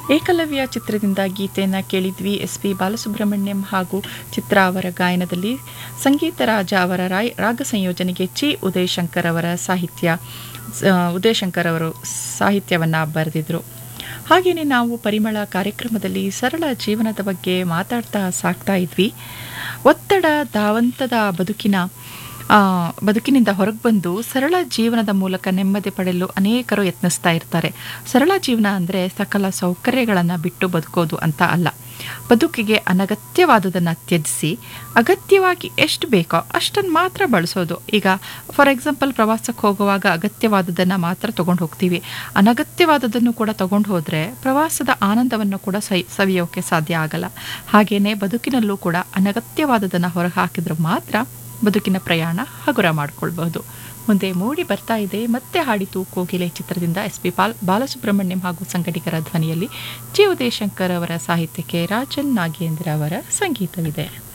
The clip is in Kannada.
ಏಕಲವ್ಯ ಚಿತ್ರದಿಂದ ಗೀತೆಯನ್ನು ಕೇಳಿದ್ವಿ ಎಸ್ ಪಿ ಬಾಲಸುಬ್ರಹ್ಮಣ್ಯಂ ಹಾಗೂ ಚಿತ್ರ ಅವರ ಗಾಯನದಲ್ಲಿ ಸಂಗೀತ ರಾಜ ಅವರ ರಾಯ್ ರಾಗ ಸಂಯೋಜನೆಗೆ ಚಿ ಉದಯಶಂಕರ್ ಅವರ ಸಾಹಿತ್ಯ ಆ, ಉದಯಶಂಕರ್ ಅವರು ಸಾಹಿತ್ಯವನ್ನು ಬರೆದಿದ್ರು ಹಾಗೆಯೇ ನಾವು ಪರಿಮಳ ಕಾರ್ಯಕ್ರಮದಲ್ಲಿ ಸರಳ ಜೀವನದ ಬಗ್ಗೆ ಮಾತಾಡ್ತಾ ಸಾಕ್ತಾ ಇದ್ವಿ ಒತ್ತಡ ಧಾವಂತದ ಬದುಕಿನ ಆ, ಬದುಕಿನಿಂದ ಹೊರಗೆ ಬಂದು ಸರಳ ಜೀವನದ ಮೂಲಕ ನೆಮ್ಮದಿ ಪಡೆಯಲು ಅನೇಕರು ಯತ್ನಿಸ್ತಾ ಇರ್ತಾರೆ ಸರಳ ಜೀವನ ಅಂದರೆ ಸಕಲ ಸೌಕರ್ಯಗಳನ್ನು ಬಿಟ್ಟು ಬದುಕೋದು ಅಂತ ಅಲ್ಲ ಬದುಕಿಗೆ ಅನಗತ್ಯವಾದುದನ್ನು ತ್ಯಜಿಸಿ ಅಗತ್ಯವಾಗಿ ಎಷ್ಟು ಬೇಕೋ ಅಷ್ಟನ್ನು ಮಾತ್ರ ಬಳಸೋದು ಈಗ ಫಾರ್ ಎಕ್ಸಾಂಪಲ್ ಪ್ರವಾಸಕ್ಕೆ ಹೋಗುವಾಗ ಅಗತ್ಯವಾದದನ್ನು ಮಾತ್ರ ತೊಗೊಂಡು ಹೋಗ್ತೀವಿ ಅನಗತ್ಯವಾದದನ್ನು ಕೂಡ ತೊಗೊಂಡು ಹೋದರೆ ಪ್ರವಾಸದ ಆನಂದವನ್ನು ಕೂಡ ಸೈ ಸವಿಯೋಕೆ ಸಾಧ್ಯ ಆಗಲ್ಲ ಹಾಗೆಯೇ ಬದುಕಿನಲ್ಲೂ ಕೂಡ ಅನಗತ್ಯವಾದದನ್ನು ಹೊರಗೆ ಹಾಕಿದ್ರೆ ಮಾತ್ರ ಬದುಕಿನ ಪ್ರಯಾಣ ಹಗುರ ಮಾಡಿಕೊಳ್ಬಹುದು ಮುಂದೆ ಮೂಡಿ ಬರ್ತಾ ಇದೆ ಮತ್ತೆ ಹಾಡಿತು ಕೋಗಿಲೆ ಚಿತ್ರದಿಂದ ಎಸ್ ಪಿ ಬಾಲ್ ಬಾಲಸುಬ್ರಹ್ಮಣ್ಯಂ ಹಾಗೂ ಸಂಘಟಕರ ಧ್ವನಿಯಲ್ಲಿ ಜಿ ಉದಯಶಂಕರ್ ಅವರ ಸಾಹಿತ್ಯಕ್ಕೆ ರಾಜನ್ ನಾಗೇಂದ್ರ ಅವರ ಸಂಗೀತವಿದೆ